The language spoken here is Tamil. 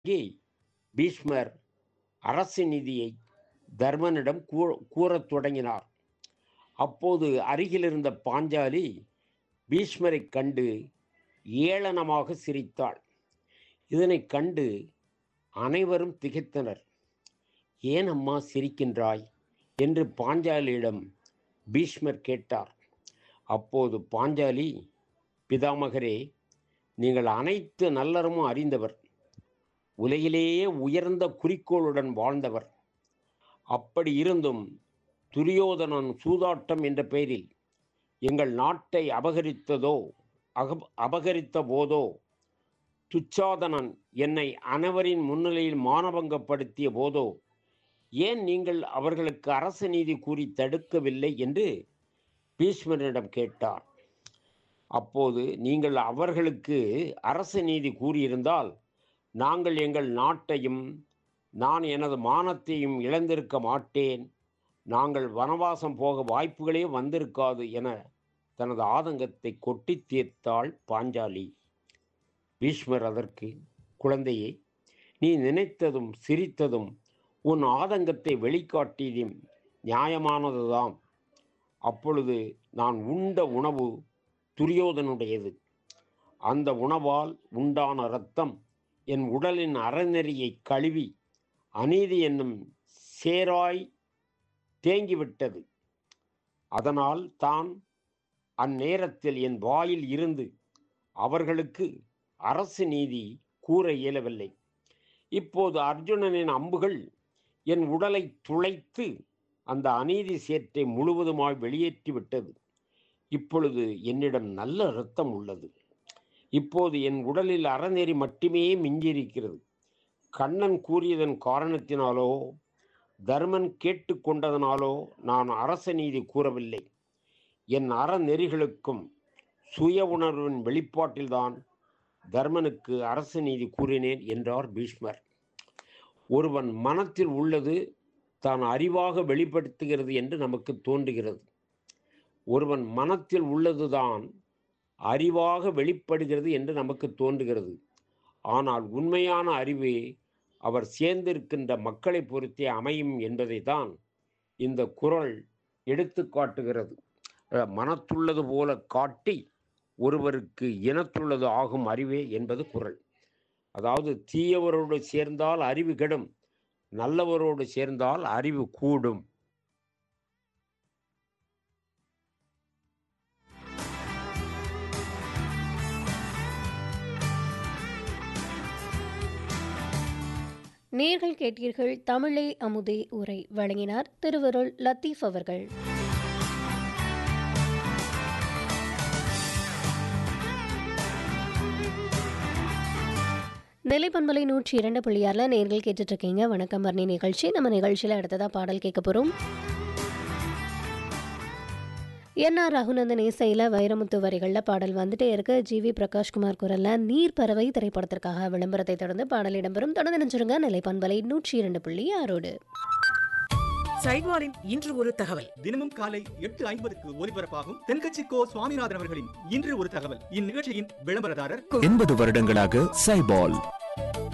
இங்கே பீஷ்மர் அரசு நிதியை தர்மனிடம் கூ கூறத் தொடங்கினார் அப்போது அருகிலிருந்த பாஞ்சாலி பீஷ்மரைக் கண்டு ஏளனமாக சிரித்தாள் இதனைக் கண்டு அனைவரும் திகைத்தனர் ஏன் அம்மா சிரிக்கின்றாய் என்று பாஞ்சாலியிடம் பீஷ்மர் கேட்டார் அப்போது பாஞ்சாலி பிதாமகரே நீங்கள் அனைத்து நல்லறமும் அறிந்தவர் உலகிலேயே உயர்ந்த குறிக்கோளுடன் வாழ்ந்தவர் அப்படி இருந்தும் துரியோதனன் சூதாட்டம் என்ற பெயரில் எங்கள் நாட்டை அபகரித்ததோ அக அபகரித்த போதோ துச்சாதனன் என்னை அனைவரின் முன்னிலையில் மானபங்கப்படுத்திய போதோ ஏன் நீங்கள் அவர்களுக்கு அரச நீதி கூறி தடுக்கவில்லை என்று பீஷ்மரிடம் கேட்டார் அப்போது நீங்கள் அவர்களுக்கு அரச நீதி கூறியிருந்தால் நாங்கள் எங்கள் நாட்டையும் நான் எனது மானத்தையும் இழந்திருக்க மாட்டேன் நாங்கள் வனவாசம் போக வாய்ப்புகளே வந்திருக்காது என தனது ஆதங்கத்தை கொட்டி தீர்த்தாள் பாஞ்சாலி பீஷ்மர் அதற்கு குழந்தையே நீ நினைத்ததும் சிரித்ததும் உன் ஆதங்கத்தை வெளிக்காட்டியதும் நியாயமானதுதான் அப்பொழுது நான் உண்ட உணவு துரியோதனுடையது அந்த உணவால் உண்டான இரத்தம் என் உடலின் அறநெறியை கழுவி அநீதி என்னும் சேராய் தேங்கிவிட்டது அதனால் தான் அந்நேரத்தில் என் வாயில் இருந்து அவர்களுக்கு அரசு நீதி கூற இயலவில்லை இப்போது அர்ஜுனனின் அம்புகள் என் உடலை துளைத்து அந்த அநீதி சேற்றை முழுவதுமாய் வெளியேற்றிவிட்டது இப்பொழுது என்னிடம் நல்ல இரத்தம் உள்ளது இப்போது என் உடலில் அறநெறி மட்டுமே மிஞ்சியிருக்கிறது கண்ணன் கூறியதன் காரணத்தினாலோ தர்மன் கேட்டுக்கொண்டதனாலோ நான் அரச நீதி கூறவில்லை என் அறநெறிகளுக்கும் சுய உணர்வின் வெளிப்பாட்டில்தான் தர்மனுக்கு அரசு நீதி கூறினேன் என்றார் பீஷ்மர் ஒருவன் மனத்தில் உள்ளது தான் அறிவாக வெளிப்படுத்துகிறது என்று நமக்கு தோன்றுகிறது ஒருவன் மனத்தில் உள்ளதுதான் அறிவாக வெளிப்படுகிறது என்று நமக்கு தோன்றுகிறது ஆனால் உண்மையான அறிவு அவர் சேர்ந்திருக்கின்ற மக்களை பொறுத்தே அமையும் என்பதை தான் இந்த குரல் எடுத்து காட்டுகிறது மனத்துள்ளது போல காட்டி ஒருவருக்கு இனத்துள்ளது ஆகும் அறிவே என்பது குரல் அதாவது தீயவரோடு சேர்ந்தால் அறிவு கெடும் நல்லவரோடு சேர்ந்தால் அறிவு கூடும் நேர்கள் கேட்டீர்கள் தமிழே அமுதே உரை வழங்கினார் திருவருள் லத்தீப் அவர்கள் நிலைப்பண்பலை நூற்றி இரண்டு புள்ளியாரில் நேர்கள் கேட்டுட்டு இருக்கீங்க வணக்கம் வர்ணி நிகழ்ச்சி நம்ம நிகழ்ச்சியில் அடுத்ததாக பாடல் கேட்க போகிறோம் என் ஆர் ரகுநந்தன் இசையில் வைரமுத்து வரிகளில் பாடல் வந்துட்டே இருக்கு ஜி வி பிரகாஷ்குமார் குரலில் நீர் பறவை திரைப்படத்திற்காக விளம்பரத்தை தொடர்ந்து பாடல் இடம்பெறும் தொடர்ந்து நினைச்சிருங்க நிலைப்பண்பலை நூற்றி இரண்டு புள்ளி ஆறோடு சைவாரின் இன்று ஒரு தகவல் தினமும் காலை எட்டு ஐம்பதுக்கு ஒலிபரப்பாகும் தென்கட்சி கோ சுவாமிநாதன் அவர்களின் இன்று ஒரு தகவல் இந்நிகழ்ச்சியின் விளம்பரதாரர் எண்பது வருடங்களாக சைபால்